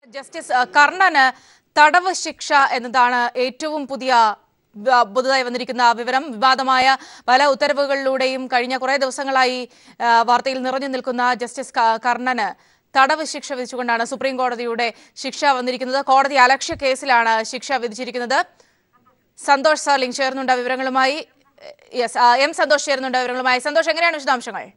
Justice അഹ്, കർണന് തടവ് ശിക്ഷ എന്നതാണ് ഏറ്റവും പുതിയ വ- പുതുതായി വന്നിരിക്കുന്ന വിവരം വിവാദമായ പല ഉത്തരവുകളിലൂടെയും കഴിഞ്ഞ കുറേ ദിവസങ്ങളായി ആ, വാർത്തയിൽ നിറഞ്ഞു നിൽക്കുന്ന ജസ്റ്റിസ് ക- കർണന് തടവ് ശിക്ഷ വിധിച്ചുകൊണ്ടാണ് സുപ്രീം കോടതിയുടെ ശിക്ഷ വന്നിരിക്കുന്നത് കോടതി അലക്ഷ്യ കേസിലാണ് ശിക്ഷ വിധിച്ചിരിക്കുന്നത് സന്തോഷ് സാർലിംഗ് ചേർന്നുണ്ട് വിവരങ്ങളുമായി യെസ് എം സന്തോഷ് ചേർന്നുണ്ട് വിവരങ്ങളുമായി സന്തോഷ് എങ്ങനെയാണ് വിശദാംശങ്ങൾ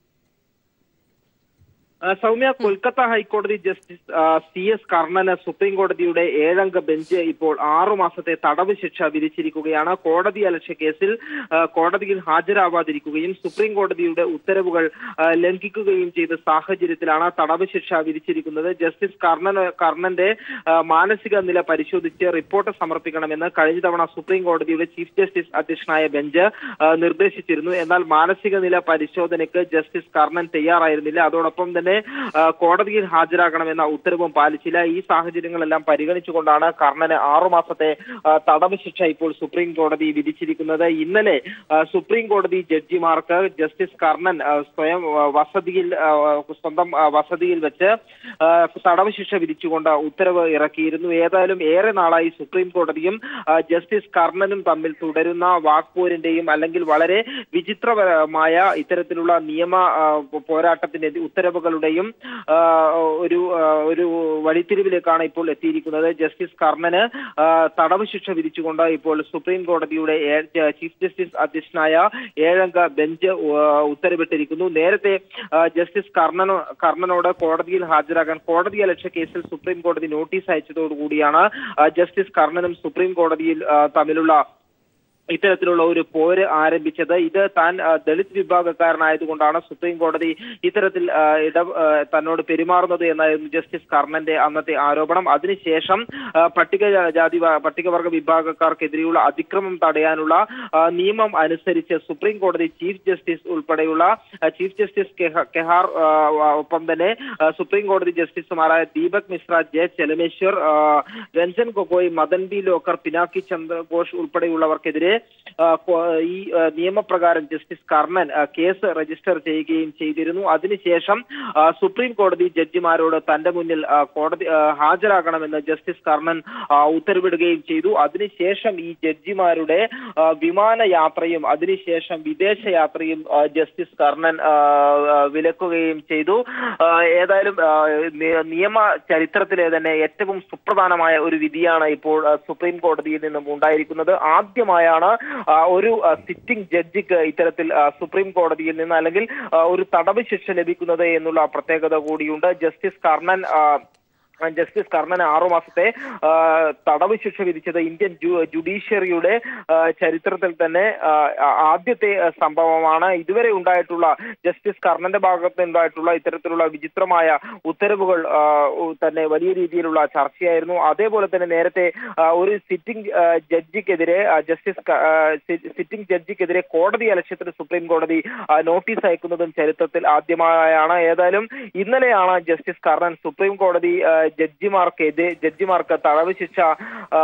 ആ, സൗമ്യ കൊൽക്കത്ത ഹൈക്കോടതി ജസ്റ്റിസ് ആ, സി എസ് കർണന് സുപ്രീം കോടതിയുടെ ഏഴംഗ ബെഞ്ച് ഇപ്പോൾ ആറു മാസത്തെ തടവ് ശിക്ഷ വിധിച്ചിരിക്കുകയാണ് കോടതി അലക്ഷ്യ കേസിൽ ആ, കോടതിയിൽ ഹാജരാവാതിരിക്കുകയും സുപ്രീം കോടതിയുടെ ഉത്തരവുകൾ ആ, ലംഘിക്കുകയും ചെയ്ത സാഹചര്യത്തിലാണ് തടവ് ശിക്ഷ വിധിച്ചിരിക്കുന്നത് ജസ്റ്റിസ് കർണന് കർണന്റെ ആ, മാനസിക നില പരിശോധിച്ച് റിപ്പോർട്ട് സമർപ്പിക്കണമെന്ന് കഴിഞ്ഞ തവണ സുപ്രീം കോടതിയുടെ ചീഫ് ജസ്റ്റിസ് അധ്യക്ഷനായ ബെഞ്ച് ആ, നിർദ്ദേശിച്ചിരുന്നു എന്നാൽ മാനസിക നില പരിശോധനയ്ക്ക് ജസ്റ്റിസ് കർണൻ തയ്യാറായിരുന്നില്ല അതോടൊപ്പം തന്നെ ആ, കോടതിയിൽ ഹാജരാകണമെന്ന ഉത്തരവും പാലിച്ചില്ല ഈ സാഹചര്യങ്ങളെല്ലാം പരിഗണിച്ചുകൊണ്ടാണ് കർണന് ആറുമാസത്തെ ആ, തടവ് ശിക്ഷ ഇപ്പോൾ സുപ്രീം കോടതി വിധിച്ചിരിക്കുന്നത് ഇന്നലെ ആ, സുപ്രീം കോടതി ജഡ്ജിമാർക്ക് ജസ്റ്റിസ് കർണൻ ആ, സ്വയം ആ, വസതിയിൽ ആ, സ്വന്തം ആ, വസതിയിൽ വെച്ച് ആ, തടവ് ശിക്ഷ വിധിച്ചുകൊണ്ട് ഉത്തരവ് ഇറക്കിയിരുന്നു ഏതായാലും ഏറെ നാളായി സുപ്രീം കോടതിയും ആ, ജസ്റ്റിസ് കർണനും തമ്മിൽ തുടരുന്ന വാക്പോരിന്റെയും അല്ലെങ്കിൽ വളരെ വിചിത്രപരമായ ഇത്തരത്തിലുള്ള നിയമ ആ, പോരാട്ടത്തിന്റെ ഉത്തരവുകളുടെയും ആ, ഒരു ആ, ഒരു വഴിത്തിരിവിലേക്കാണ് ഇപ്പോൾ എത്തിയിരിക്കുന്നത് ജസ്റ്റിസ് കർണന് ആ, തടവ് ശിക്ഷ വിധിച്ചുകൊണ്ട് ഇപ്പോൾ സുപ്രീം കോടതിയുടെ ഏ- ചീഫ് ജസ്റ്റിസ് അധ്യക്ഷനായ ഏഴംഗ ബെഞ്ച് ആ, ഉത്തരവിട്ടിരിക്കുന്നു നേരത്തെ ആ, ജസ്റ്റിസ് കർണനോ കർണനോട് കോടതിയിൽ ഹാജരാകാൻ കോടതി അലക്ഷ്യ കേസിൽ സുപ്രീം കോടതി നോട്ടീസ് അയച്ചതോടുകൂടിയാണ് ആ, ജസ്റ്റിസ് കർണനും സുപ്രീം കോടതിയിൽ ആ, തമ്മിലുള്ള ഇത്തരത്തിലുള്ള ഒരു പോര് ആരംഭിച്ചത് ഇത് താൻ ആ, ദളിത് വിഭാഗക്കാരനായതുകൊണ്ടാണ് സുപ്രീം കോടതി ഇത്തരത്തിൽ ആ, ഇട ആ, തന്നോട് പെരുമാറുന്നത് എന്നായിരുന്നു ജസ്റ്റിസ് കർണന്റെ അന്നത്തെ ആരോപണം അതിനുശേഷം ആ, പട്ടിക ജാതി വ- പട്ടികവർഗ വിഭാഗക്കാർക്കെതിരെയുള്ള അതിക്രമം തടയാനുള്ള ആ, നിയമം അനുസരിച്ച് സുപ്രീം കോടതി ചീഫ് ജസ്റ്റിസ് ഉൾപ്പെടെയുള്ള ആ, ചീഫ് ജസ്റ്റിസ് കെഹ- കെഹാർ ആ, വ- ഒപ്പം തന്നെ ആ, സുപ്രീം കോടതി ജസ്റ്റിസുമാരായ ദീപക് മിശ്ര ജെ ചെലമേശ്വർ ആ, രഞ്ജൻ ഗൊഗോയ് മദൻ ബി ലോക്കർ പിനാക്കി ചന്ദ്ര ഘോഷ് ഉൾപ്പെടെയുള്ളവർക്കെതിരെ ആ, കോ- ഈ ആ, നിയമപ്രകാരം ജസ്റ്റിസ് കർണൻ ആ, കേസ് രജിസ്റ്റർ ചെയ്യുകയും ചെയ്തിരുന്നു അതിനുശേഷം ആ, സുപ്രീം കോടതി ജഡ്ജിമാരോട് തന്റെ മുന്നിൽ ആ, കോടതി ആ, ഹാജരാകണമെന്ന് ജസ്റ്റിസ് കർണൻ ആ, ഉത്തരവിടുകയും ചെയ്തു അതിനുശേഷം ഈ ജഡ്ജിമാരുടെ ആ, വിമാനയാത്രയും അതിനുശേഷം വിദേശ യാത്രയും ആ, ജസ്റ്റിസ് കർണൻ ആ, ആ, വിലക്കുകയും ചെയ്തു ആ, ഏതായാലും ആ, നി- നിയമ ചരിത്രത്തിലെ തന്നെ ഏറ്റവും സുപ്രധാനമായ ഒരു വിധിയാണ് ഇപ്പോൾ ആ, സുപ്രീം കോടതിയിൽ നിന്നും ഉണ്ടായിരിക്കുന്നത് ആദ്യമായാണ് ആ, ഒരു സിറ്റിംഗ് ജഡ്ജിക്ക് ഇത്തരത്തിൽ ആ, സുപ്രീം കോടതിയിൽ നിന്ന് അല്ലെങ്കിൽ ആ, ഒരു തടവ് ശിക്ഷ ലഭിക്കുന്നത് എന്നുള്ള പ്രത്യേകത കൂടിയുണ്ട് ജസ്റ്റിസ് കർണൻ ആ, ജസ്റ്റിസ് കർണന് ആറുമാസത്തെ ആ, തടവ് ശിക്ഷ വിധിച്ചത് ഇന്ത്യൻ ജു- ജുഡീഷ്യറിയുടെ ആ, ചരിത്രത്തിൽ തന്നെ ആ, ആദ്യത്തെ ആ, സംഭവമാണ് ഇതുവരെ ഉണ്ടായിട്ടുള്ള ജസ്റ്റിസ് കർണന്റെ ഭാഗത്ത് ഉണ്ടായിട്ടുള്ള ഇത്തരത്തിലുള്ള വിചിത്രമായ ഉത്തരവുകൾ ആ, ഉ- തന്നെ വലിയ രീതിയിലുള്ള ചർച്ചയായിരുന്നു അതേപോലെ തന്നെ നേരത്തെ ആ, ഒരു സിറ്റിംഗ് ആ, ജഡ്ജിക്കെതിരെ ആ, ജസ്റ്റിസ് ക- ആ, സി- സിറ്റിംഗ് ജഡ്ജിക്കെതിരെ കോടതി അലക്ഷ്യത്തിന് സുപ്രീം കോടതി ആ, നോട്ടീസ് അയക്കുന്നതും ചരിത്രത്തിൽ ആദ്യമായാണ് ഏതായാലും ഇന്നലെയാണ് ജസ്റ്റിസ് കർണൻ സുപ്രീം കോടതി ആ, ജഡ്ജിമാർക്കെതിരെ ജഡ്ജിമാർക്ക് തടവ് ശിക്ഷ ആ,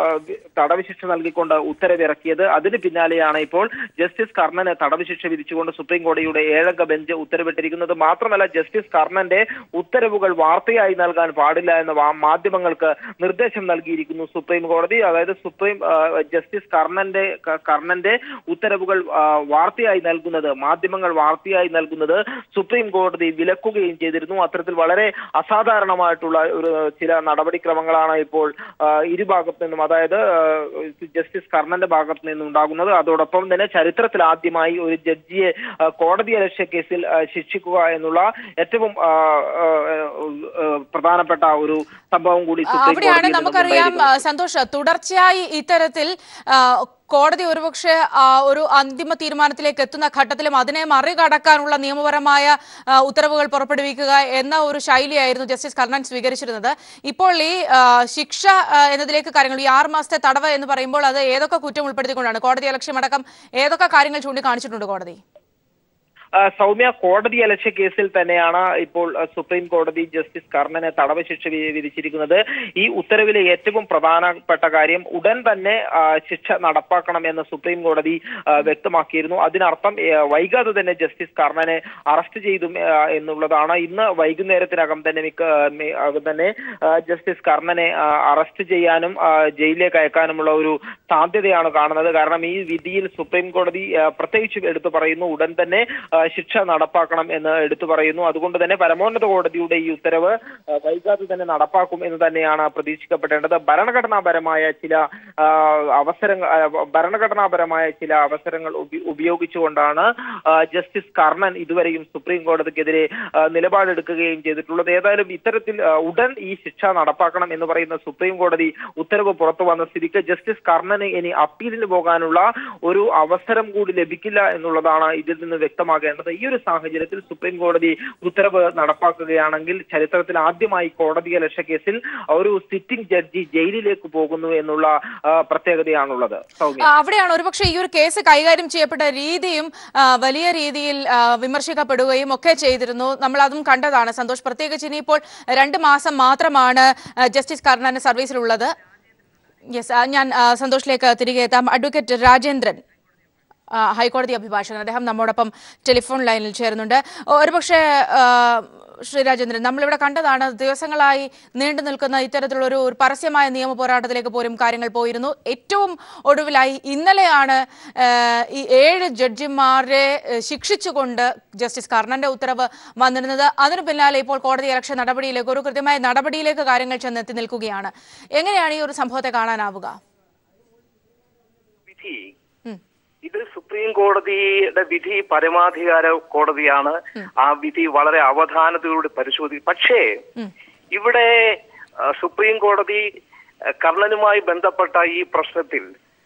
തടവ് ശിക്ഷ നൽകിക്കൊണ്ട് ഉത്തരവിറക്കിയത് അതിന് പിന്നാലെയാണ് ഇപ്പോൾ ജസ്റ്റിസ് കർണന് തടവ് ശിക്ഷ വിധിച്ചുകൊണ്ട് സുപ്രീം കോടതിയുടെ ഏഴംഗ ബെഞ്ച് ഉത്തരവിട്ടിരിക്കുന്നത് മാത്രമല്ല ജസ്റ്റിസ് കർണന്റെ ഉത്തരവുകൾ വാർത്തയായി നൽകാൻ പാടില്ല എന്ന് വാ- മാധ്യമങ്ങൾക്ക് നിർദ്ദേശം നൽകിയിരിക്കുന്നു സുപ്രീം കോടതി അതായത് സുപ്രീം ആ, ജസ്റ്റിസ് കർണന്റെ ക- കർണന്റെ ഉത്തരവുകൾ ആ, വാർത്തയായി നൽകുന്നത് മാധ്യമങ്ങൾ വാർത്തയായി നൽകുന്നത് സുപ്രീം കോടതി വിലക്കുകയും ചെയ്തിരുന്നു അത്തരത്തിൽ വളരെ അസാധാരണമായിട്ടുള്ള ഒരു ചില നടപടിക്രമങ്ങളാണ് ഇപ്പോൾ ആ, ഇരുഭാഗത്തു നിന്നും അതായത് ആ, ജസ്റ്റിസ് കർണന്റെ ഭാഗത്തു നിന്നും ഉണ്ടാകുന്നത് അതോടൊപ്പം തന്നെ ചരിത്രത്തിൽ ആദ്യമായി ഒരു ജഡ്ജിയെ ആ, കോടതി അലക്ഷ്യ കേസിൽ ആ, ശിക്ഷിക്കുക എന്നുള്ള ഏറ്റവും ആ, ആ, ആ, പ്രധാനപ്പെട്ട ഒരു സംഭവം കൂടി സുപ്രീം അവിടെയാണ് കോടതിയിൽ നിന്നും നമുക്കറിയാം ഉണ്ടായിരിക്കുന്നത്. ആ, സന്തോഷ് തുടർച്ചയായി ഇത്തരത്തിൽ ആ, കോടതി ഒരുപക്ഷെ ആ, ഒരു അന്തിമ തീരുമാനത്തിലേക്ക് എത്തുന്ന ഘട്ടത്തിലും അതിനെ മറികടക്കാനുള്ള നിയമപരമായ ആ, ഉത്തരവുകൾ പുറപ്പെടുവിക്കുക എന്ന ഒരു ശൈലിയായിരുന്നു ജസ്റ്റിസ് കർണൻ സ്വീകരിച്ചിരുന്നത് ഇപ്പോൾ ഈ ആ, ശിക്ഷ ആ, എന്നതിലേക്ക് കാര്യങ്ങൾ ഈ ആറ് മാസത്തെ തടവ് എന്ന് പറയുമ്പോൾ അത് ഏതൊക്കെ കുറ്റം ഉൾപ്പെടുത്തിക്കൊണ്ടാണ് കോടതി അലക്ഷ്യമടക്കം ഏതൊക്കെ കാര്യങ്ങൾ ചൂണ്ടിക്കാണിച്ചിട്ടുണ്ട് കോടതി ആ, സൗമ്യ കോടതി അലക്ഷ്യ കേസിൽ തന്നെയാണ് ഇപ്പോൾ ആ, സുപ്രീം കോടതി ജസ്റ്റിസ് കർണന് തടവ് ശിക്ഷ വി- വിധിച്ചിരിക്കുന്നത് ഈ ഉത്തരവിലെ ഏറ്റവും പ്രധാനപ്പെട്ട കാര്യം ഉടൻ തന്നെ ആ, ശിക്ഷ നടപ്പാക്കണമെന്ന് സുപ്രീം കോടതി ആ, വ്യക്തമാക്കിയിരുന്നു അതിനർത്ഥം ഏ, വൈകാതെ തന്നെ ജസ്റ്റിസ് കർണനെ അറസ്റ്റ് ചെയ്തു ആ, എന്നുള്ളതാണ് ഇന്ന് വൈകുന്നേരത്തിനകം തന്നെ മിക്ക മി- അകം തന്നെ ആ, ജസ്റ്റിസ് കർണനെ ആ, അറസ്റ്റ് ചെയ്യാനും ആ, ജയിലിലേക്ക് അയക്കാനുമുള്ള ഒരു സാധ്യതയാണ് കാണുന്നത് കാരണം ഈ വിധിയിൽ സുപ്രീം കോടതി ആ, പ്രത്യേകിച്ച് എടുത്തു പറയുന്നു ഉടൻ തന്നെ ആ, ശിക്ഷ നടപ്പാക്കണം എന്ന് എടുത്തു പറയുന്നു അതുകൊണ്ട് തന്നെ പരമോന്നത കോടതിയുടെ ഈ ഉത്തരവ് ആ, വൈകാതെ തന്നെ നടപ്പാക്കും എന്ന് തന്നെയാണ് പ്രതീക്ഷിക്കപ്പെടേണ്ടത് ഭരണഘടനാപരമായ ചില ആ, അവസരങ്ങൾ ആ, ഭരണഘടനാപരമായ ചില അവസരങ്ങൾ ഉപ- ഉപയോഗിച്ചുകൊണ്ടാണ് ആ, ജസ്റ്റിസ് കർണൻ ഇതുവരെയും സുപ്രീം കോടതിക്കെതിരെ ആ, നിലപാടെടുക്കുകയും ചെയ്തിട്ടുള്ളത് ഏതായാലും ഇത്തരത്തിൽ ആ, ഉടൻ ഈ ശിക്ഷ നടപ്പാക്കണം എന്ന് പറയുന്ന സുപ്രീം കോടതി ഉത്തരവ് പുറത്തു വന്ന സ്ഥിതിക്ക് ജസ്റ്റിസ് കർണന് ഇനി അപ്പീലിന് പോകാനുള്ള ഒരു അവസരം കൂടി ലഭിക്കില്ല എന്നുള്ളതാണ് ഇതിൽ നിന്ന് വ്യക്തമാകേണ്ടത് ഈ ഒരു സാഹചര്യത്തിൽ സുപ്രീം കോടതി ഉത്തരവ് നടപ്പാക്കുകയാണെങ്കിൽ ചരിത്രത്തിൽ ആദ്യമായി കോടതി അലക്ഷ്യ കേസിൽ ഒരു സിറ്റിംഗ് ജഡ്ജി ജയിലിലേക്ക് പോകുന്നു എന്നുള്ള ആ, പ്രത്യേകതയാണുള്ളത് സൗമ്യ ആ, അവിടെയാണ് ഒരുപക്ഷെ ഈ ഒരു കേസ് കൈകാര്യം ചെയ്യപ്പെട്ട രീതിയും ആ, വലിയ രീതിയിൽ ആ, വിമർശിക്കപ്പെടുകയും ഒക്കെ ചെയ്തിരുന്നു നമ്മൾ അതും കണ്ടതാണ് സന്തോഷ് പ്രത്യേകിച്ച് ഇനിയിപ്പോൾ രണ്ട് മാസം മാത്രമാണ് ആ, ജസ്റ്റിസ് കർണൻ സർവീസിലുള്ളത് യെസ് ഞാൻ ആ, സന്തോഷിലേക്ക് തിരികെ എത്താം അഡ്വക്കേറ്റ് രാജേന്ദ്രൻ ആ, ഹൈക്കോടതി അഭിഭാഷകൻ അദ്ദേഹം നമ്മോടൊപ്പം ടെലിഫോൺ ലൈനിൽ ചേരുന്നുണ്ട് ഒരുപക്ഷെ ആ, ശ്രീ രാജേന്ദ്രൻ നമ്മളിവിടെ കണ്ടതാണ് ദിവസങ്ങളായി നീണ്ടു നിൽക്കുന്ന ഇത്തരത്തിലുള്ള ഒരു ഒരു പരസ്യമായ നിയമ പോരാട്ടത്തിലേക്ക് പോലും കാര്യങ്ങൾ പോയിരുന്നു ഏറ്റവും ഒടുവിലായി ഇന്നലെയാണ് ആ, ഈ ഏഴ് ജഡ്ജിമാരെ ആ, ശിക്ഷിച്ചുകൊണ്ട് ജസ്റ്റിസ് കർണന്റെ ഉത്തരവ് വന്നിരുന്നത് അതിനു പിന്നാലെ ഇപ്പോൾ കോടതി ഇലക്ഷൻ നടപടിയിലേക്ക് ഒരു കൃത്യമായ നടപടിയിലേക്ക് കാര്യങ്ങൾ ചെന്നെത്തി നിൽക്കുകയാണ് എങ്ങനെയാണ് ഈ ഒരു സംഭവത്തെ കാണാനാവുക വിധി ഉം. ഇത് സുപ്രീം കോടതിയുടെ വിധി പരമാധികാര കോടതിയാണ് ആ വിധി വളരെ അവധാനതയോടെ പരിശോധിക്കും പക്ഷേ ഉം. ഇവിടെ ആ, സുപ്രീം കോടതി ആ, കർണനുമായി ബന്ധപ്പെട്ട ഈ പ്രശ്നത്തിൽ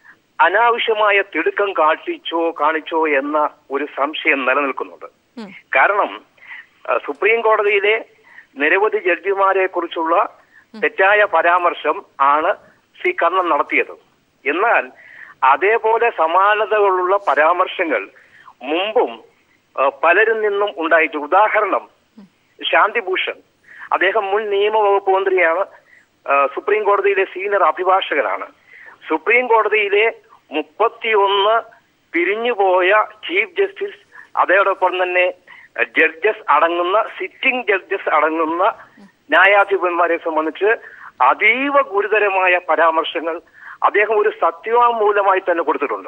അനാവശ്യമായ തിടുക്കം കാട്ടിച്ചോ കാണിച്ചോ എന്ന ഒരു സംശയം നിലനിൽക്കുന്നുണ്ട് ഉം. കാരണം ആ, സുപ്രീം കോടതിയിലെ നിരവധി ജഡ്ജിമാരെ കുറിച്ചുള്ള തെറ്റായ പരാമർശം ആണ് ശ്രീ കർണൻ നടത്തിയത് എന്നാൽ അതേപോലെ സമാനതകളുള്ള പരാമർശങ്ങൾ മുമ്പും ആ, പലരിൽ നിന്നും ഉണ്ടായിട്ടുണ്ട് ഉദാഹരണം ശാന്തിഭൂഷൺ അദ്ദേഹം മുൻ നിയമവകുപ്പ് മന്ത്രിയാണ് ആ, സുപ്രീം കോടതിയിലെ സീനിയർ അഭിഭാഷകനാണ് സുപ്രീം കോടതിയിലെ മുപ്പത്തിയൊന്ന് പിരിഞ്ഞുപോയ ചീഫ് ജസ്റ്റിസ് അതോടൊപ്പം തന്നെ ജഡ്ജസ് അടങ്ങുന്ന സിറ്റിംഗ് ജഡ്ജസ് അടങ്ങുന്ന ന്യായാധിപന്മാരെ സംബന്ധിച്ച് അതീവ ഗുരുതരമായ പരാമർശങ്ങൾ അദ്ദേഹം ഒരു സത്യവാങ്മൂലമായി തന്നെ കൊടുത്തിട്ടുണ്ട്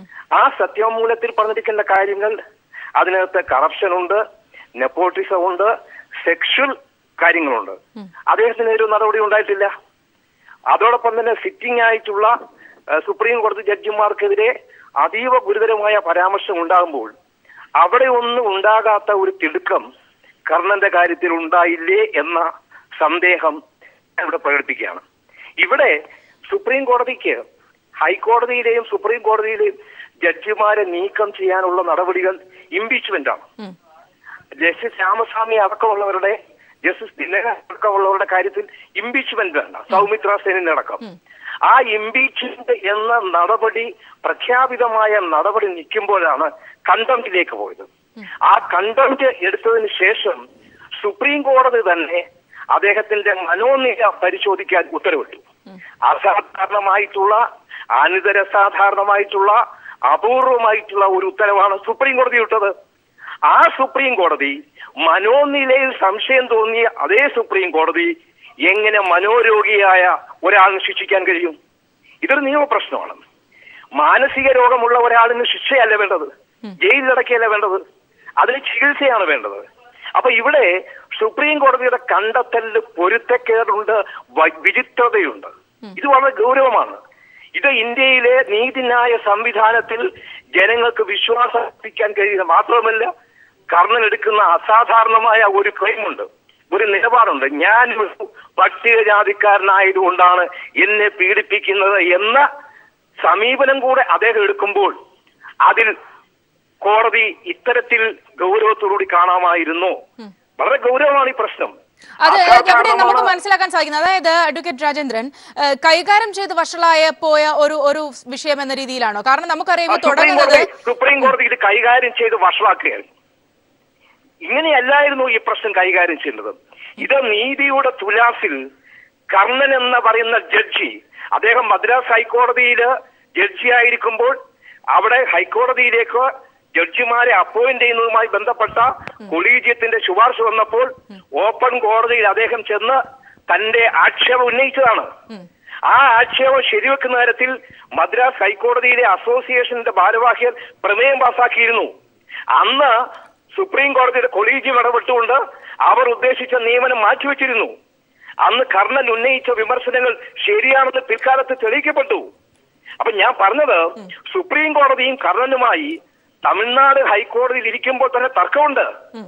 ആ സത്യവാങ്മൂലത്തിൽ പറഞ്ഞിരിക്കുന്ന കാര്യങ്ങൾ അതിനകത്ത് കറപ്ഷൻ ഉണ്ട് നെപ്പോട്ടിസം ഉണ്ട് സെക്ഷൽ കാര്യങ്ങളുണ്ട് അദ്ദേഹത്തിന് ഒരു നടപടി ഉണ്ടായിട്ടില്ല അതോടൊപ്പം തന്നെ സിറ്റിംഗ് ആയിട്ടുള്ള ആ, സുപ്രീം കോടതി ജഡ്ജിമാർക്കെതിരെ അതീവ ഗുരുതരമായ പരാമർശം ഉണ്ടാകുമ്പോൾ അവിടെ ഒന്നും ഉണ്ടാകാത്ത ഒരു തിടുക്കം കർണന്റെ കാര്യത്തിൽ ഉണ്ടായില്ലേ എന്ന സന്ദേഹം ഞാൻ ഇവിടെ പ്രകടിപ്പിക്കുകയാണ് ഇവിടെ സുപ്രീം കോടതിക്ക് ഹൈക്കോടതിയിലെയും സുപ്രീം കോടതിയിലെയും ജഡ്ജിമാരെ നീക്കം ചെയ്യാനുള്ള നടപടികൾ ഇംപീച്ച്മെന്റ് ആണ് ഉം. ജസ്റ്റിസ് രാമസ്വാമി അടക്കമുള്ളവരുടെ ജസ്റ്റിസ് ദിനക അടക്കമുള്ളവരുടെ കാര്യത്തിൽ ഇംപീച്ച്മെന്റ് വേണ്ട സൗമിത്ര സെനിന്റെ അടക്കം ആ ഇംപീച്ച്മെന്റ് എന്ന നടപടി പ്രഖ്യാപിതമായ നടപടി നിൽക്കുമ്പോഴാണ് കണ്ടംപ്റ്റിലേക്ക് പോയത് ആ കണ്ടംപ്റ്റ് എടുത്തതിന് ശേഷം സുപ്രീം കോടതി തന്നെ അദ്ദേഹത്തിന്റെ മനോനില പരിശോധിക്കാൻ ഉത്തരവിട്ടു അസാധാരണമായിട്ടുള്ള അനിതര സാധാരണമായിട്ടുള്ള അപൂർവമായിട്ടുള്ള ഒരു ഉത്തരവാണ് സുപ്രീം കോടതി വിട്ടത് ആ സുപ്രീം കോടതി മനോനിലയിൽ സംശയം തോന്നിയ അതേ സുപ്രീം കോടതി എങ്ങനെ മനോരോഗിയായ ഒരാളിനെ ശിക്ഷിക്കാൻ കഴിയും ഇതൊരു നിയമപ്രശ്നമാണ് മാനസിക രോഗമുള്ള ഒരാളിന് ശിക്ഷയല്ല വേണ്ടത് ജയിലിലടക്കുകയല്ല വേണ്ടത് അതിന് ചികിത്സയാണ് വേണ്ടത് അപ്പൊ ഇവിടെ സുപ്രീം കോടതിയുടെ കണ്ടെത്തലിൽ പൊരുത്തക്കേടുണ്ട് വ- വിചിത്രതയുണ്ട് ഇത് വളരെ ഗൗരവമാണ് ഇത് ഇന്ത്യയിലെ നീതിന്യായ സംവിധാനത്തിൽ ജനങ്ങൾക്ക് വിശ്വാസം അർപ്പിക്കാൻ കഴിയുന്ന മാത്രമല്ല കർണൻ എടുക്കുന്ന അസാധാരണമായ ഒരു ക്ലെയിമുണ്ട് ഒരു നിലപാടുണ്ട് ഞാൻ ഒരു പട്ടികജാതിക്കാരനായതുകൊണ്ടാണ് എന്നെ പീഡിപ്പിക്കുന്നത് എന്ന സമീപനം കൂടെ അദ്ദേഹം എടുക്കുമ്പോൾ അതിൽ കോടതി ഇത്തരത്തിൽ ഗൗരവത്തോടുകൂടി കാണാമായിരുന്നു വളരെ ഗൗരവമാണ് ഈ പ്രശ്നം അത് എവിടെ നമുക്ക് അസാധാരണമാണ് മനസ്സിലാക്കാൻ സാധിക്കുന്നത് അതായത് അഡ്വക്കേറ്റ് രാജേന്ദ്രൻ ഏഹ്, കൈകാര്യം ചെയ്ത് വഷളായ പോയ ഒരു ഒരു വിഷയം എന്ന രീതിയിലാണോ കാരണം നമുക്കറിയാം ആ ഇത് സുപ്രീം തുടങ്ങുന്നത് കോടതി സുപ്രീം കോടതി ഇത് കൈകാര്യം ചെയ്ത് വഷളാക്കുകയാണ് ഇങ്ങനെയല്ലായിരുന്നു ഈ പ്രശ്നം കൈകാര്യം ചെയ്യേണ്ടത് ഇത് നീതിയുടെ തുലാസിൽ കർണൻ എന്ന് പറയുന്ന ജഡ്ജി അദ്ദേഹം മദ്രാസ് ഹൈക്കോടതിയിൽ ജഡ്ജിയായിരിക്കുമ്പോൾ അവിടെ ഹൈക്കോടതിയിലേക്ക് ജഡ്ജിമാരെ അപ്പോയിന്റ് ചെയ്യുന്നതുമായി ബന്ധപ്പെട്ട കൊളീജിയത്തിന്റെ ശുപാർശ വന്നപ്പോൾ ഓപ്പൺ കോടതിയിൽ അദ്ദേഹം ചെന്ന് തന്റെ ആക്ഷേപം ഉന്നയിച്ചതാണ് ആ ആക്ഷേപം ശരിവെക്കുന്ന തരത്തിൽ മദ്രാസ് ഹൈക്കോടതിയിലെ അസോസിയേഷന്റെ ഭാരവാഹികൾ പ്രമേയം പാസാക്കിയിരുന്നു അന്ന് സുപ്രീം കോടതിയുടെ കൊളീജിയം ഇടപെട്ടുകൊണ്ട് അവർ ഉദ്ദേശിച്ച നിയമനം മാറ്റിവെച്ചിരുന്നു അന്ന് കർണൻ ഉന്നയിച്ച വിമർശനങ്ങൾ ശരിയാണെന്ന് പിൽക്കാലത്ത് തെളിയിക്കപ്പെട്ടു അപ്പൊ ഞാൻ പറഞ്ഞത് സുപ്രീം കോടതിയും കർണനുമായി തമിഴ്നാട് ഹൈക്കോടതിയിൽ ഇരിക്കുമ്പോൾ തന്നെ തർക്കമുണ്ട്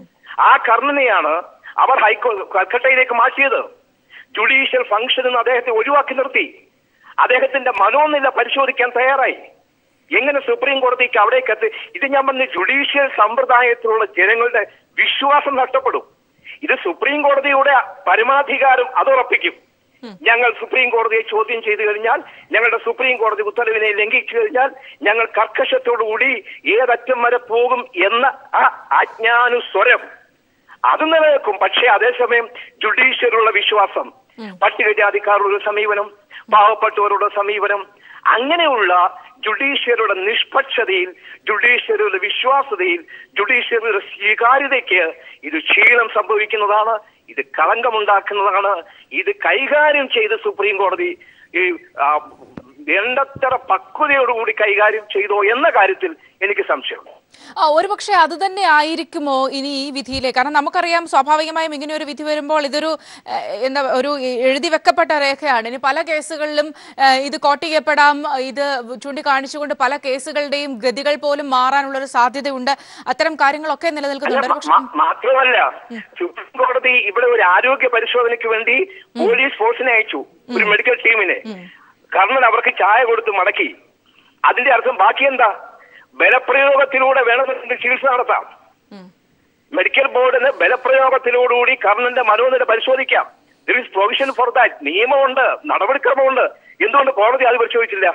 ആ കർണനെയാണ് അവർ ഹൈക്കോ കൽക്കട്ടയിലേക്ക് മാറ്റിയത് ജുഡീഷ്യൽ ഫംഗ്ഷൻ എന്ന് അദ്ദേഹത്തെ ഒഴിവാക്കി നിർത്തി അദ്ദേഹത്തിന്റെ മനോനില പരിശോധിക്കാൻ തയ്യാറായി എങ്ങനെ സുപ്രീം കോടതിക്ക് അവിടേക്ക് എത്തി ഇത് ഞാൻ പറഞ്ഞ ജുഡീഷ്യൽ സമ്പ്രദായത്തിലുള്ള ജനങ്ങളുടെ വിശ്വാസം നഷ്ടപ്പെടും ഇത് സുപ്രീം കോടതിയുടെ പരമാധികാരം അത് ഉറപ്പിക്കും ഞങ്ങൾ സുപ്രീം കോടതിയെ ചോദ്യം ചെയ്തു കഴിഞ്ഞാൽ ഞങ്ങളുടെ സുപ്രീം കോടതി ഉത്തരവിനെ ലംഘിച്ചു കഴിഞ്ഞാൽ ഞങ്ങൾ കർക്കശത്തോടുകൂടി ഏതറ്റം വരെ പോകും എന്ന ആ ആജ്ഞാനുസ്വരം അത് നിലനിൽക്കും പക്ഷേ അതേസമയം ജുഡീഷ്യറിയുള്ള വിശ്വാസം പട്ടികജാതിക്കാരുടെ സമീപനം പാവപ്പെട്ടവരുടെ സമീപനം അങ്ങനെയുള്ള ജുഡീഷ്യറിയുടെ നിഷ്പക്ഷതയിൽ ജുഡീഷ്യറിയുടെ വിശ്വാസതയിൽ ജുഡീഷ്യറിയുടെ സ്വീകാര്യതയ്ക്ക് ഇത് ക്ഷീണം സംഭവിക്കുന്നതാണ് ഇത് കളങ്കമുണ്ടാക്കുന്നതാണ് ഇത് കൈകാര്യം ചെയ്ത് സുപ്രീം കോടതി ഈ ആ, വേണ്ടത്ര പക്വതയോടുകൂടി കൈകാര്യം ചെയ്തോ എന്ന കാര്യത്തിൽ എനിക്ക് സംശയമുണ്ട് ആ ഒരുപക്ഷെ അത് തന്നെ ആയിരിക്കുമോ ഇനി ഈ വിധിയിലെ കാരണം നമുക്കറിയാം സ്വാഭാവികമായും ഇങ്ങനെ ഒരു വിധി വരുമ്പോൾ ഇതൊരു ഏഹ്, എന്താ ഒരു എഴുതി വെക്കപ്പെട്ട രേഖയാണ് ഇനി പല കേസുകളിലും ഏഹ്, ഇത് കോട്ട് ചെയ്യപ്പെടാം ഇത് ചൂണ്ടിക്കാണിച്ചുകൊണ്ട് പല കേസുകളുടെയും ഗതികൾ പോലും മാറാനുള്ള ഒരു സാധ്യതയുണ്ട് അത്തരം കാര്യങ്ങളൊക്കെ അല്ല, നിലനിൽക്കുന്നുണ്ട് മ- പക്ഷെ മ- മാത്രമല്ല സുപ്രീം കോടതി ഇവിടെ ഒരു ആരോഗ്യ പരിശോധനയ്ക്ക് വേണ്ടി പോലീസ് ഫോഴ്സിനെ അയച്ചു ഒരു മെഡിക്കൽ ടീമിനെ കർണൻ അവർക്ക് ചായ കൊടുത്ത് മടക്കി അതിന്റെ അർത്ഥം ബാക്കി എന്താ ബലപ്രയോഗത്തിലൂടെ വേണമെങ്കിൽ ചികിത്സ നടത്താം മെഡിക്കൽ ബോർഡിന് ബലപ്രയോഗത്തിലോടുകൂടി കർണന്റെ മനോനില പരിശോധിക്കാം there is provision for that നിയമമുണ്ട് നടപടിക്രമമുണ്ട് എന്തുകൊണ്ട് കോടതി അത് പരിശോധിച്ചില്ല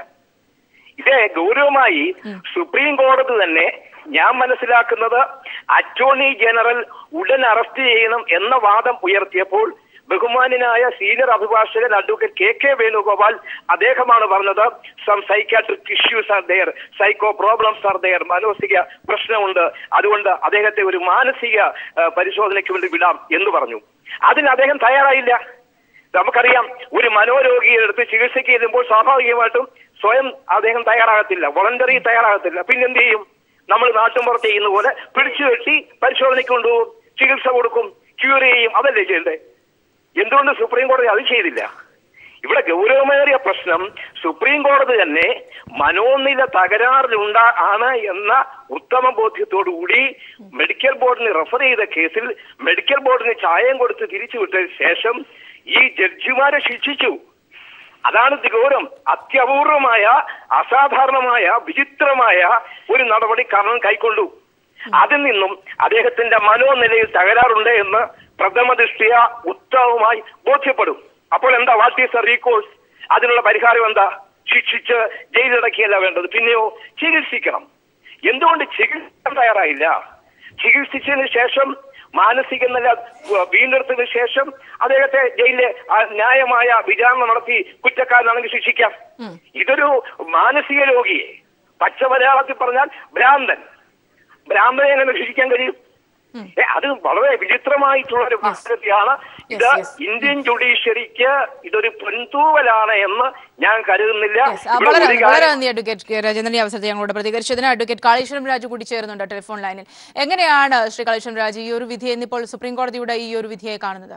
ഇത് ഗൗരവമായി സുപ്രീം കോടതി തന്നെ ഞാൻ മനസ്സിലാക്കുന്നത് അറ്റോർണി ജനറൽ ഉടൻ അറസ്റ്റ് ചെയ്യണം എന്ന വാദം ഉയർത്തിയപ്പോൾ ബഹുമാനായ സീനിയർ അഭിഭാഷകൻ അഡ്വക്കേറ്റ് കെ കെ വേണുഗോപാൽ അദ്ദേഹമാണ് പറഞ്ഞത് some psychiatric issues are there psycho problems are there മാനസിക പ്രശ്നമുണ്ട് അതുകൊണ്ട് അദ്ദേഹത്തെ ഒരു മാനസിക ആ, പരിശോധനയ്ക്ക് വേണ്ടി വിടാം എന്ന് പറഞ്ഞു അതിന് അദ്ദേഹം തയ്യാറായില്ല നമുക്കറിയാം ഒരു മനോരോഗിയെ എടുത്ത് ചികിത്സയ്ക്ക് ചെല്ലുമ്പോൾ സ്വാഭാവികമായിട്ടും സ്വയം അദ്ദേഹം തയ്യാറാകത്തില്ല വോളണ്ടറി തയ്യാറാകത്തില്ല പിന്നെ എന്ത് ചെയ്യും നമ്മൾ നാട്ടുമ്പുറത്ത് ചെയ്യുന്ന പോലെ പിടിച്ചു കെട്ടി പരിശോധനയ്ക്ക് കൊണ്ടുപോകും ചികിത്സ കൊടുക്കും ക്യൂർ ചെയ്യും അതല്ലേ ചെയ്യണ്ടേ എന്തുകൊണ്ട് സുപ്രീം കോടതി അത് ചെയ്തില്ല ഇവിടെ ഗൗരവമേറിയ പ്രശ്നം സുപ്രീം കോടതി തന്നെ മനോനില തകരാറിലുണ്ടാ ആണ് എന്ന ഉത്തമ ബോധ്യത്തോടുകൂടി മെഡിക്കൽ ബോർഡിന് റെഫർ ചെയ്ത കേസിൽ മെഡിക്കൽ ബോർഡിന് ചായം കൊടുത്ത് തിരിച്ചുവിട്ടതിന് ശേഷം ഈ ജഡ്ജിമാരെ ശിക്ഷിച്ചു അതാണ് ഇത് ഗൗരവം അത്യപൂർവമായ അസാധാരണമായ വിചിത്രമായ ഒരു നടപടി കർണൻ കൈക്കൊണ്ടു അതിൽ നിന്നും അദ്ദേഹത്തിന്റെ മനോനിലയിൽ തകരാറുണ്ട് എന്ന് പ്രഥമ ദൃഷ്ടിയ ഉത്തമമായി ബോധ്യപ്പെടും അപ്പോൾ എന്താ വാട്ട് ഈസ് എ റീകോഴ്സ് അതിനുള്ള പരിഹാരം എന്താ ശിക്ഷിച്ച് ജയിലിടക്കിയല്ല വേണ്ടത് പിന്നെയോ ചികിത്സിക്കണം എന്തുകൊണ്ട് ചികിത്സിക്കാൻ തയ്യാറായില്ല ചികിത്സിച്ചതിന് ശേഷം മാനസിക നില ഉവ്വ് വീണ്ടെടുത്തതിന് ശേഷം അദ്ദേഹത്തെ ജയിലിലെ ആ, ന്യായമായ വിചാരണ നടത്തി കുറ്റക്കാരനാണെങ്കിൽ ശിക്ഷിക്കാം ഇതൊരു മാനസിക രോഗിയെ പച്ച മലയാളത്തിൽ പറഞ്ഞാൽ ഭ്രാന്തൻ ഭ്രാന്തനെ എങ്ങനെ ശിക്ഷിക്കാൻ കഴിയും ഏ, അത് വളരെ വിചിത്രമായിട്ടുള്ള ഒരു പദ്ധതിയാണ് ഇത് Yes, yes. ഇന്ത്യൻ ജുഡീഷ്യറിക്ക് ഇതൊരു പൊൻതൂവലാണ് എന്ന് ഞാൻ കരുതുന്നില്ല Yes, ആ, ഇവിടെ വളരെ ഒരു വളരെ കാര്യം- നന്ദി അഡ്വക്കേറ്റ് രാജേന്ദ്രൻ ഈ അവസരത്തിൽ ഞങ്ങളോട് പ്രതികരിച്ചതിന് അഡ്വക്കേറ്റ് കാളീശ്വരം രാജു കൂടി ചേരുന്നുണ്ട് ടെലിഫോൺ ലൈനിൽ എങ്ങനെയാണ് ശ്രീ കാളീശ്വരം രാജു ഈ ഒരു വിധിയെ ഇന്നിപ്പോൾ സുപ്രീം കോടതിയുടെ ഈ ഒരു വിധിയെ കാണുന്നത്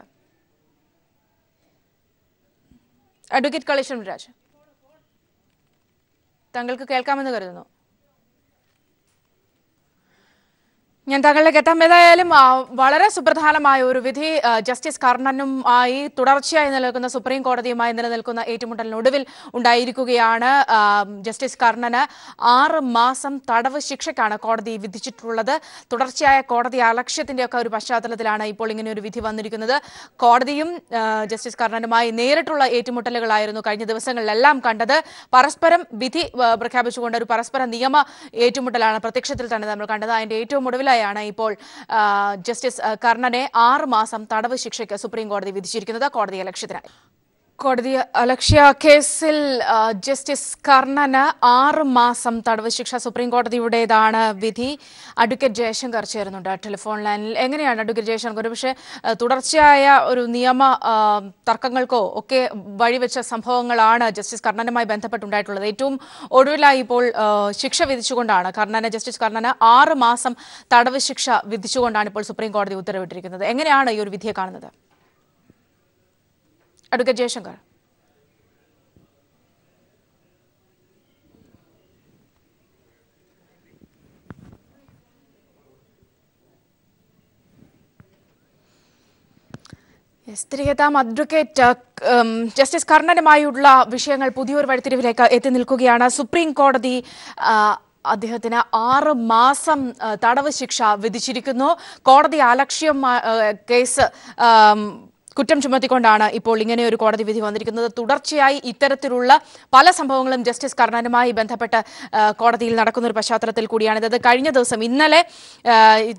അഡ്വക്കേറ്റ് കാളീശ്വരം രാജ് താങ്കൾക്ക് കേൾക്കാമെന്ന് കരുതുന്നു ഞാൻ താങ്കളിലേക്ക് എത്താം ഏതായാലും ആ, വളരെ സുപ്രധാനമായ ഒരു വിധി ആ, ജസ്റ്റിസ് കർണനും ആയി തുടർച്ചയായി നിലനിൽക്കുന്ന സുപ്രീം കോടതിയുമായി നിലനിൽക്കുന്ന ഏറ്റുമുട്ടലിനൊടുവിൽ ഉണ്ടായിരിക്കുകയാണ് ആ, ജസ്റ്റിസ് കർണന് ആറ് മാസം തടവ് ശിക്ഷയ്ക്കാണ് കോടതി വിധിച്ചിട്ടുള്ളത് തുടർച്ചയായ കോടതി അലക്ഷ്യത്തിന്റെ ഒക്കെ ഒരു പശ്ചാത്തലത്തിലാണ് ഇപ്പോൾ ഇങ്ങനെ ഒരു വിധി വന്നിരിക്കുന്നത് കോടതിയും ആ, ജസ്റ്റിസ് കർണനുമായി നേരിട്ടുള്ള ഏറ്റുമുട്ടലുകളായിരുന്നു കഴിഞ്ഞ ദിവസങ്ങളിലെല്ലാം കണ്ടത് പരസ്പരം വിധി ആ, പ്രഖ്യാപിച്ചുകൊണ്ട് ഒരു പരസ്പര നിയമ ഏറ്റുമുട്ടലാണ് പ്രത്യക്ഷത്തിൽ തന്നെ നമ്മൾ കണ്ടത് അതിന്റെ ഏറ്റവും ഒടുവിലായി പിന്നാലെയായാണ് ഇപ്പോൾ ആ, ജസ്റ്റിസ് ആ, കർണനെ ആറ് മാസം തടവ് ശിക്ഷയ്ക്ക് സുപ്രീം കോടതി വിധിച്ചിരിക്കുന്നത് കോടതി ലക്ഷ്യത്തിനായി കോടതി അലക്ഷ്യ കേസിൽ ആ, ജസ്റ്റിസ് കർണന് ആറ് മാസം തടവ് ശിക്ഷ സുപ്രീം കോടതിയുടേതാണ് വിധി അഡ്വക്കേറ്റ് ജയശങ്കർ ചേരുന്നുണ്ട് ടെലിഫോൺ ലൈനിൽ എങ്ങനെയാണ് അഡ്വക്കേറ്റ് ജയശങ്കർ പക്ഷേ തുടർച്ചയായ ഒരു നിയമ ആ, തർക്കങ്ങൾക്കോ ഒക്കെ വഴിവെച്ച സംഭവങ്ങളാണ് ജസ്റ്റിസ് കർണനുമായി ബന്ധപ്പെട്ടുണ്ടായിട്ടുള്ളത് ഏറ്റവും ഒടുവിലായി ഇപ്പോൾ ആ, ശിക്ഷ വിധിച്ചുകൊണ്ടാണ് കർണന് ജസ്റ്റിസ് കർണന് ആറ് മാസം തടവ് ശിക്ഷ വിധിച്ചുകൊണ്ടാണ് ഇപ്പോൾ സുപ്രീം കോടതി ഉത്തരവിട്ടിരിക്കുന്നത് എങ്ങനെയാണ് ഈ ഒരു വിധിയെ കാണുന്നത് അഡ്വക്കേറ്റ് ജയശങ്കർ Yes, തിരികെ എത്താം അഡ്വക്കേറ്റ് ഉം, ജസ്റ്റിസ് കർണനുമായുള്ള വിഷയങ്ങൾ പുതിയൊരു വഴിത്തിരിവിലേക്ക് എത്തി നിൽക്കുകയാണ് സുപ്രീം കോടതി ആ, അദ്ദേഹത്തിന് ആറ് മാസം ആ, തടവ് ശിക്ഷ വിധിച്ചിരിക്കുന്നു കോടതി അലക്ഷ്യം ആ, കേസ് ആം, കുറ്റം ചുമത്തിക്കൊണ്ടാണ് ഇപ്പോൾ ഇങ്ങനെ ഒരു കോടതി വിധി വന്നിരിക്കുന്നത് തുടർച്ചയായി ഇത്തരത്തിലുള്ള പല സംഭവങ്ങളും ജസ്റ്റിസ് കർണനുമായി ബന്ധപ്പെട്ട് ആ, കോടതിയിൽ നടക്കുന്ന ഒരു പശ്ചാത്തലത്തിൽ കൂടിയാണിത് അത് കഴിഞ്ഞ ദിവസം ഇന്നലെ ആ,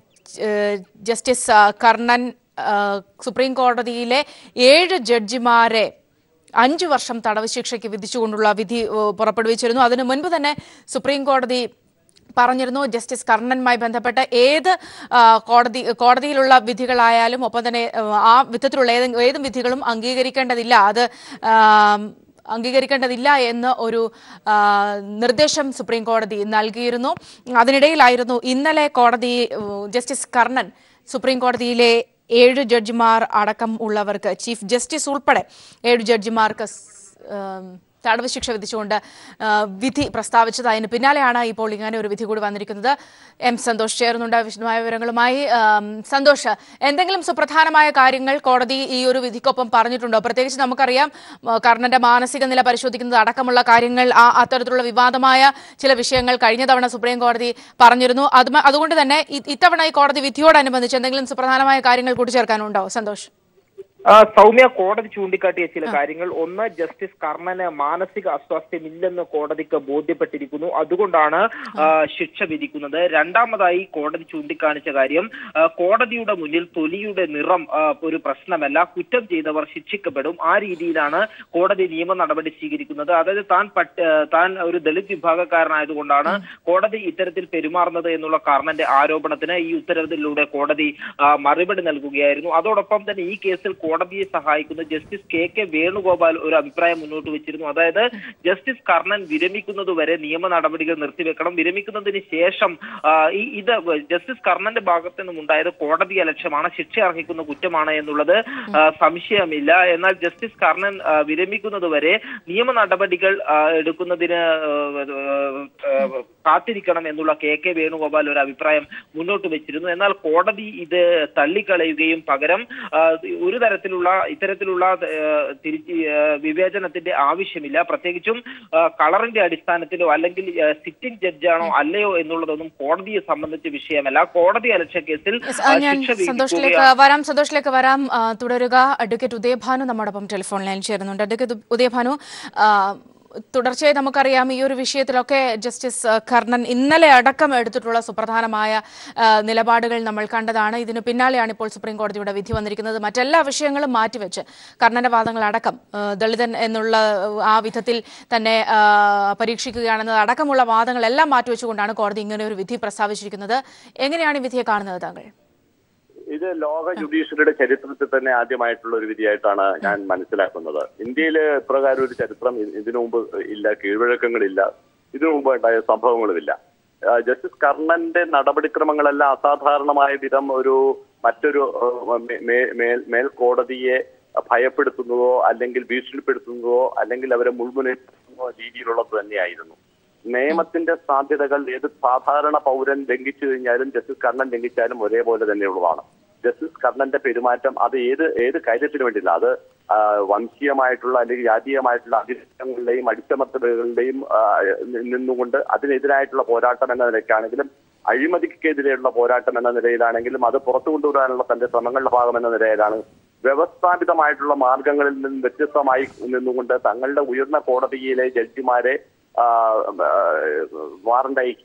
ഏഹ്, ജസ്റ്റിസ് ആ, കർണൻ ആ, സുപ്രീം കോടതിയിലെ ഏഴ് ജഡ്ജിമാരെ അഞ്ചു വർഷം തടവ് ശിക്ഷയ്ക്ക് വിധിച്ചുകൊണ്ടുള്ള വിധി ഏഹ്, പുറപ്പെടുവിച്ചിരുന്നു അതിനു മുൻപ് തന്നെ സുപ്രീം കോടതി പറഞ്ഞിരുന്നു ജസ്റ്റിസ് കർണനുമായി ബന്ധപ്പെട്ട ഏത് ആ, കോടതി കോടതിയിലുള്ള വിധികളായാലും ഒപ്പം തന്നെ ഏഹ്, ആ വിധത്തിലുള്ള ഏത് ഏതും വിധികളും അംഗീകരിക്കേണ്ടതില്ല അത് ആം, അംഗീകരിക്കേണ്ടതില്ല എന്ന് ഒരു ആ, നിർദ്ദേശം സുപ്രീം കോടതി നൽകിയിരുന്നു അതിനിടയിലായിരുന്നു ഇന്നലെ കോടതി ഉം, ജസ്റ്റിസ് കർണൻ സുപ്രീം കോടതിയിലെ ഏഴ് ജഡ്ജിമാർ അടക്കം ഉള്ളവർക്ക് ചീഫ് ജസ്റ്റിസ് ഉൾപ്പെടെ ഏഴ് ജഡ്ജിമാർക്ക് സ്- ഉം, തടവ് ശിക്ഷ വിധിച്ചുകൊണ്ട് ആ, വിധി പ്രസ്താവിച്ചത് പിന്നാലെയാണ് ഇപ്പോൾ ഇങ്ങനെ ഒരു വിധി കൂടി വന്നിരിക്കുന്നത് എം സന്തോഷ് ചേർന്നുണ്ട് വിശദമായ വിവരങ്ങളുമായി ആം, സന്തോഷ് എന്തെങ്കിലും സുപ്രധാനമായ കാര്യങ്ങൾ കോടതി ഈ ഒരു വിധിക്കൊപ്പം പറഞ്ഞിട്ടുണ്ടോ പ്രത്യേകിച്ച് നമുക്കറിയാം ആ, കർണന്റെ മാനസിക നില പരിശോധിക്കുന്നത് അടക്കമുള്ള കാര്യങ്ങൾ ആ അത്തരത്തിലുള്ള വിവാദമായ ചില വിഷയങ്ങൾ കഴിഞ്ഞ തവണ സുപ്രീം കോടതി പറഞ്ഞിരുന്നു അത് അതുകൊണ്ട് തന്നെ ഇ- ഇത്തവണ ഈ കോടതി വിധിയോടനുബന്ധിച്ച് എന്തെങ്കിലും സുപ്രധാനമായ കാര്യങ്ങൾ കൂട്ടിച്ചേർക്കാനുണ്ടോ സന്തോഷ് ആ, സൗമ്യ കോടതി ചൂണ്ടിക്കാട്ടിയ ചില കാര്യങ്ങൾ ഒന്ന് ജസ്റ്റിസ് കർണന് മാനസിക അസ്വാസ്ഥ്യമില്ലെന്ന് കോടതിക്ക് ബോധ്യപ്പെട്ടിരിക്കുന്നു അതുകൊണ്ടാണ് ആ, ശിക്ഷ വിധിക്കുന്നത് രണ്ടാമതായി കോടതി ചൂണ്ടിക്കാണിച്ച കാര്യം ആ, കോടതിയുടെ മുന്നിൽ തൊലിയുടെ നിറം ആ, ഒരു പ്രശ്നമല്ല കുറ്റം ചെയ്തവർ ശിക്ഷിക്കപ്പെടും ആ രീതിയിലാണ് കോടതി നിയമ നടപടി സ്വീകരിക്കുന്നത് അതായത് താൻ പട്ട് താൻ ഒരു ദളിത് വിഭാഗക്കാരനായതുകൊണ്ടാണ് കോടതി ഇത്തരത്തിൽ പെരുമാറുന്നത് എന്നുള്ള കർണന്റെ ആരോപണത്തിന് ഈ ഉത്തരവിലൂടെ കോടതി ആ, മറുപടി നൽകുകയായിരുന്നു അതോടൊപ്പം തന്നെ ഈ കേസിൽ കോടതിയെ സഹായിക്കുന്ന ജസ്റ്റിസ് കെ കെ വേണുഗോപാൽ ഒരു അഭിപ്രായം മുന്നോട്ട് വെച്ചിരുന്നു അതായത് ജസ്റ്റിസ് കർണൻ വിരമിക്കുന്നതുവരെ നിയമ നടപടികൾ നിർത്തിവെക്കണം വിരമിക്കുന്നതിന് ശേഷം ആ, ഈ ഇത് ജസ്റ്റിസ് കർണന്റെ ഭാഗത്തു നിന്നും ഉണ്ടായത് കോടതി അലക്ഷ്യമാണ് ശിക്ഷ അർഹിക്കുന്ന കുറ്റമാണ് എന്നുള്ളത് ആ, സംശയമില്ല എന്നാൽ ജസ്റ്റിസ് കർണൻ ആ, വിരമിക്കുന്നതുവരെ നിയമ നടപടികൾ ആ, എടുക്കുന്നതിന് ആ, ആ, കാത്തിരിക്കണം എന്നുള്ള കെ കെ വേണുഗോപാൽ ഒരു അഭിപ്രായം മുന്നോട്ട് വെച്ചിരുന്നു എന്നാൽ കോടതി ഇത് തള്ളിക്കളയുകയും പകരം ആ, ഒരു തരത്തിലുള്ള ഇത്തരത്തിലുള്ള ആ, തിരിച്ച് ആ, വിവേചനത്തിന്റെ ആവശ്യമില്ല പ്രത്യേകിച്ചും ആ, കളറിന്റെ അടിസ്ഥാനത്തിലോ അല്ലെങ്കിൽ സിറ്റിംഗ് ജഡ്ജാണോ അല്ലയോ എന്നുള്ളതൊന്നും കോടതിയെ സംബന്ധിച്ച വിഷയമല്ല കോടതി അലക്ഷ്യ കേസിൽ Yes, ആ, ആ, ഞാൻ ശിക്ഷ സന്തോഷിലേക്ക് വിധിക്കുകയാണ് വരാം സന്തോഷിലേക്ക് വരാം ആ, തുടരുക അഡ്വക്കേറ്റ് ഉദയഭാനു നമ്മോടൊപ്പം ടെലിഫോൺ ലൈൻ ചേരുന്നുണ്ട് അഡ്വക്കേറ്റ് ഉദയഭാനു ആ, തുടർച്ചയായി നമുക്കറിയാം ഈ ഒരു വിഷയത്തിലൊക്കെ ജസ്റ്റിസ് ആ, കർണൻ ഇന്നലെ അടക്കം എടുത്തിട്ടുള്ള സുപ്രധാനമായ ആ, നിലപാടുകൾ നമ്മൾ കണ്ടതാണ് ഇതിന് പിന്നാലെയാണ് ഇപ്പോൾ സുപ്രീം കോടതിയുടെ വിധി വന്നിരിക്കുന്നത് മറ്റെല്ലാ വിഷയങ്ങളും മാറ്റിവെച്ച് കർണന്റെ വാദങ്ങൾ അടക്കം ആ, ദളിതൻ എന്നുള്ള ആ വിധത്തിൽ തന്നെ ആ, പരീക്ഷിക്കുകയാണെന്നത് അടക്കമുള്ള വാദങ്ങളെല്ലാം മാറ്റിവെച്ചുകൊണ്ടാണ് കോടതി ഇങ്ങനെ ഒരു വിധി പ്രസ്താവിച്ചിരിക്കുന്നത് എങ്ങനെയാണ് ഈ വിധിയെ കാണുന്നത് താങ്കൾ ഇത് ലോക ജുഡീഷ്യറിയുടെ ചരിത്രത്തിൽ തന്നെ ആദ്യമായിട്ടുള്ള ഒരു വിധിയായിട്ടാണ് ഞാൻ മനസ്സിലാക്കുന്നത് ഇന്ത്യയിൽ ഇപ്രകാരം ഒരു ചരിത്രം ഇ- ഇതിനു മുമ്പ് ഇല്ല കീഴ്വഴക്കങ്ങളില്ല ഇതിനു മുമ്പ് ഉണ്ടായ സംഭവങ്ങളുമില്ല ആ, ജസ്റ്റിസ് കർണന്റെ നടപടിക്രമങ്ങളെല്ലാം അസാധാരണമായ വിധം ഒരു മറ്റൊരു ആ, മേ- മേ- മേൽ- മേൽക്കോടതിയെ ഭയപ്പെടുത്തുന്നതോ അല്ലെങ്കിൽ ഭീഷണിപ്പെടുത്തുന്നതോ അല്ലെങ്കിൽ അവരെ മുൾമുനയിക്കുന്നതോ രീതിയിലുള്ളത് തന്നെയായിരുന്നു നിയമത്തിന്റെ സാധ്യതകൾ ഏത് സാധാരണ പൗരൻ ലംഘിച്ചു കഴിഞ്ഞാലും ജസ്റ്റിസ് കർണൻ ലംഘിച്ചാലും ഒരേപോലെ തന്നെയുള്ളതാണ് ജസ്റ്റിസ് കർണന്റെ പെരുമാറ്റം അത് ഏത് ഏത് കാര്യത്തിന് വേണ്ടിയില്ല അത് ആ, വംശീയമായിട്ടുള്ള അല്ലെങ്കിൽ ജാതീയമായിട്ടുള്ള അധികാരങ്ങളുടെയും അടിച്ചമർത്തലുകളുടെയും ആ, നി- നിന്നുകൊണ്ട് അതിനെതിരായിട്ടുള്ള പോരാട്ടം എന്ന നിലയ്ക്കാണെങ്കിലും അഴിമതിക്കെതിരെയുള്ള പോരാട്ടം എന്ന നിലയിലാണെങ്കിലും അത് പുറത്തു കൊണ്ടുവരാനുള്ള തന്റെ ശ്രമങ്ങളുടെ ഭാഗം എന്ന നിലയിലാണ് വ്യവസ്ഥാപിതമായിട്ടുള്ള മാർഗങ്ങളിൽ നിന്നും വ്യത്യസ്തമായി നിന്നുകൊണ്ട് തങ്ങളുടെ ഉയർന്ന കോടതിയിലെ ജഡ്ജിമാരെ ആ, ആ, വാറണ്ട് അയക്കുക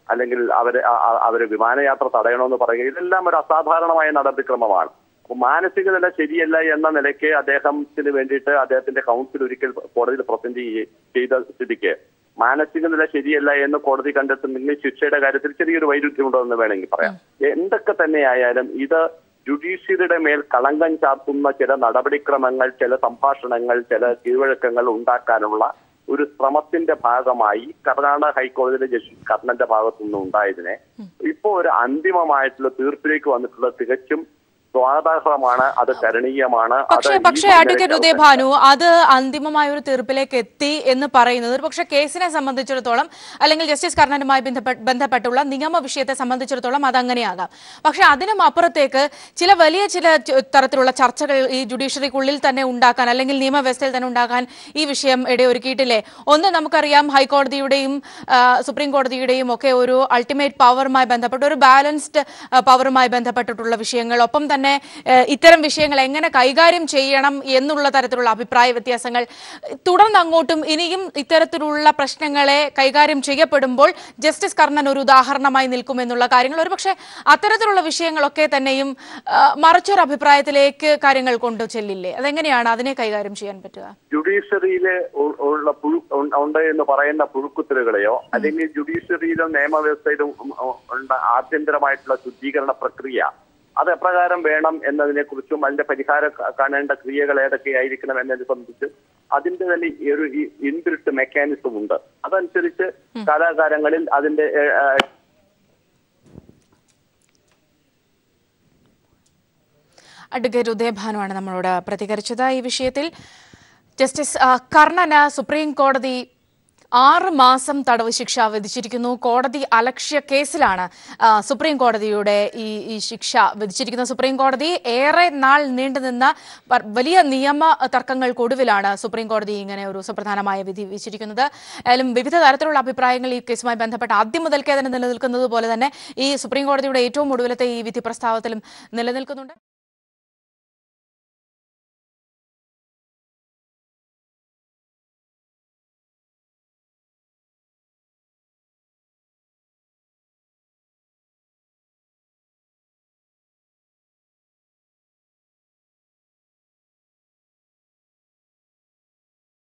അല്ലെങ്കിൽ അവരെ അ- അ- അവര് വിമാനയാത്ര തടയണമെന്ന് പറയുക ഇതെല്ലാം ഒരു അസാധാരണമായ നടപടിക്രമമാണ് അപ്പൊ മാനസിക നില ശരിയല്ല എന്ന നിലയ്ക്ക് അദ്ദേഹത്തിന് വേണ്ടിയിട്ട് അദ്ദേഹത്തിന്റെ കൗൺസിൽ ഒരിക്കൽ കോടതിയിൽ പ്രസന്റ് ചെയ്ത സ്ഥിതിക്ക് മാനസിക നില ശരിയല്ല എന്ന് കോടതി കണ്ടെത്തുന്നെങ്കിൽ ശിക്ഷയുടെ കാര്യത്തിൽ ചെറിയൊരു വൈരുദ്ധ്യമുണ്ടോ എന്ന് വേണമെങ്കിൽ പറയാം എന്തൊക്കെ തന്നെയായാലും ഇത് ജുഡീഷ്യറിയുടെ മേൽ കളങ്കം ചാർത്തുന്ന ചില നടപടിക്രമങ്ങൾ ചില സംഭാഷണങ്ങൾ ചില കീഴ്വഴക്കങ്ങൾ ഉണ്ടാക്കാനുള്ള ഒരു ശ്രമത്തിന്റെ ഭാഗമായി കർണാടക ഹൈക്കോടതിയിലെ ജസ്റ്റിസ് കർണന്റെ ഭാഗത്തുനിന്ന് ഉണ്ടായതിനെ ഇപ്പോ ഒരു അന്തിമമായിട്ടുള്ള തീർപ്പിലേക്ക് വന്നിട്ടുള്ള തികച്ചും സ്വാഗതാർഹമാണ് അത് കരണീയമാണ് അത് പക്ഷേ ഈ പക്ഷേ അഡ്വക്കേറ്റ് നിലയ്ക്ക് ഉദയഭാനു അത് അന്തിമമായ ഒരു തീർപ്പിലേക്ക് എത്തി എന്ന് പറയുന്നത് ഒരു പക്ഷേ കേസിനെ സംബന്ധിച്ചിടത്തോളം അല്ലെങ്കിൽ ജസ്റ്റിസ് കർണനുമായി ബന്ധപ്പെ- ബന്ധപ്പെട്ടുള്ള നിയമ വിഷയത്തെ സംബന്ധിച്ചിടത്തോളം അത് അങ്ങനെയാകാം പക്ഷേ അതിനും അപ്പുറത്തേക്ക് ചില വലിയ ചില ച- തരത്തിലുള്ള ചർച്ചകൾ ഈ ജുഡീഷ്യറിക്കുള്ളിൽ തന്നെ ഉണ്ടാക്കാൻ അല്ലെങ്കിൽ നിയമവ്യവസ്ഥയിൽ തന്നെ ഉണ്ടാക്കാൻ ഈ വിഷയം ഇടയൊരുക്കിയിട്ടില്ലേ ഒന്ന് നമുക്കറിയാം ഹൈക്കോടതിയുടെയും ആ, സുപ്രീം കോടതിയുടെയും ഒക്കെ ഒരു അൾട്ടിമേറ്റ് പവറുമായി ബന്ധപ്പെട്ട ഒരു ബാലൻസ്ഡ് പവറുമായി ബന്ധപ്പെട്ടിട്ടുള്ള വിഷയങ്ങൾ ഒപ്പം തന്നെ ആ, ഇത്തരം വിഷയങ്ങൾ എങ്ങനെ കൈകാര്യം ചെയ്യണം എന്നുള്ള തരത്തിലുള്ള അഭിപ്രായ വ്യത്യാസങ്ങൾ തുടർന്ന് അങ്ങോട്ടും ഇനിയും ഇത്തരത്തിലുള്ള പ്രശ്നങ്ങളെ കൈകാര്യം ചെയ്യപ്പെടുമ്പോൾ ജസ്റ്റിസ് കർണൻ ഒരു ഉദാഹരണമായി നിൽക്കുമെന്നുള്ള കാര്യങ്ങൾ ഒരുപക്ഷെ അത്തരത്തിലുള്ള വിഷയങ്ങളൊക്കെ തന്നെയും ആ, മറിച്ചൊരു അഭിപ്രായത്തിലേക്ക് കാര്യങ്ങൾ കൊണ്ടു ചെല്ലില്ലേ അതെങ്ങനെയാണ് അതിനെ കൈകാര്യം ചെയ്യാൻ പറ്റുക ജുഡീഷ്യറിയില് ഉ- ഉള്ള പുഴു ഉ- ഉണ്ട് എന്ന് പറയുന്ന പുഴുക്കുത്തലുകളെയോ അല്ലെങ്കിൽ ജുഡീഷ്യറിയിലും നിയമവ്യവസ്ഥയിലും ഉം ഉം ഉണ്ട ആഭ്യന്തരമായിട്ടുള്ള ശുദ്ധീകരണ പ്രക്രിയ അത് എപ്രകാരം വേണം എന്നതിനെ കുറിച്ചും അതിന്റെ പരിഹാരം ക- കാണേണ്ട ക്രിയകൾ ഏതൊക്കെയായിരിക്കണം എന്നതിനെ സംബന്ധിച്ച് അതിന്റെ തന്നെ ഈ ഒരു ഇൻബിൽട്ട് മെക്കാനിസം ഉണ്ട് അതനുസരിച്ച് കാലാകാലങ്ങളിൽ അതിന്റെ ഏ, ഏ, അഡ്വക്കേറ്റ് ഉദയഭാനുവാണ് നമ്മളോട് പ്രതികരിച്ചത് ഈ വിഷയത്തിൽ ജസ്റ്റിസ് ആ, കർണന് സുപ്രീം കോടതി ആറ് മാസം തടവ് ശിക്ഷ വിധിച്ചിരിക്കുന്നു കോടതി അലക്ഷ്യ കേസിലാണ് ആ, സുപ്രീം കോടതിയുടെ ഈ ഈ ശിക്ഷ വിധിച്ചിരിക്കുന്നത് സുപ്രീം കോടതി ഏറെ നാൾ നീണ്ടുനിന്ന വ- വലിയ നിയമ തർക്കങ്ങൾക്കൊടുവിലാണ് സുപ്രീം കോടതി ഇങ്ങനെ ഒരു സുപ്രധാനമായ വിധി വിധിച്ചിരിക്കുന്നത് ഏതായാലും വിവിധ തരത്തിലുള്ള അഭിപ്രായങ്ങൾ ഈ കേസുമായി ബന്ധപ്പെട്ട് ആദ്യം മുതൽക്കേ തന്നെ നിലനിൽക്കുന്നത് പോലെ തന്നെ ഈ സുപ്രീം കോടതിയുടെ ഏറ്റവും ഒടുവിലത്തെ ഈ വിധി പ്രസ്താവത്തിലും നിലനിൽക്കുന്നുണ്ട്